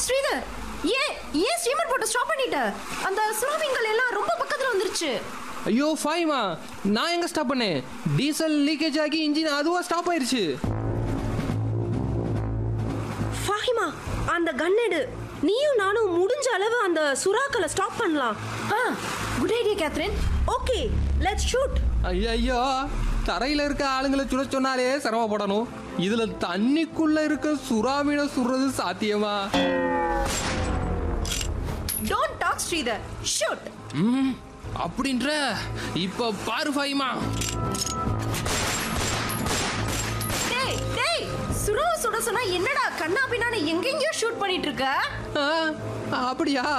ஸ்ரீதர் ஏன் ஏன் ஸ்டீமர் போட்டு ஸ்டாப் பண்ணிட்ட அந்த சுனாமிங்கள் எல்லாம் ரொம்ப பக்கத்துல வந்துருச்சு ஐயோ ஃபைமா நான் எங்க ஸ்டாப் பண்ணேன் டீசல் லீக்கேஜ் ஆகி இன்ஜின் அதுவா ஸ்டாப் ஆயிருச்சு ஃபாஹிமா அந்த கன் எடு நீயும் நானும் முடிஞ்ச அளவு அந்த சுறாக்களை ஸ்டாப் பண்ணலாம் ஆ good idea Catherine okay let's shoot ஐயோ தரையில இருக்க ஆளுங்களை சுட சொன்னாலே சிரமப்படணும் இதுல தண்ணிக்குள்ள இருக்க சுறாமீனை சுடுறது சாத்தியமா டோன்ட் டாக் ஸ்ரீதர் ஷூட் ம் அப்படின்ற இப்ப பாரு ஃபைமா டேய் டேய் சுறாவை சுட சொன்னா என்னடா கண்ணா பின்னான்னு எங்கெங்கயோ ஷூட் பண்ணிட்டு இருக்க ஆ, அப்படியா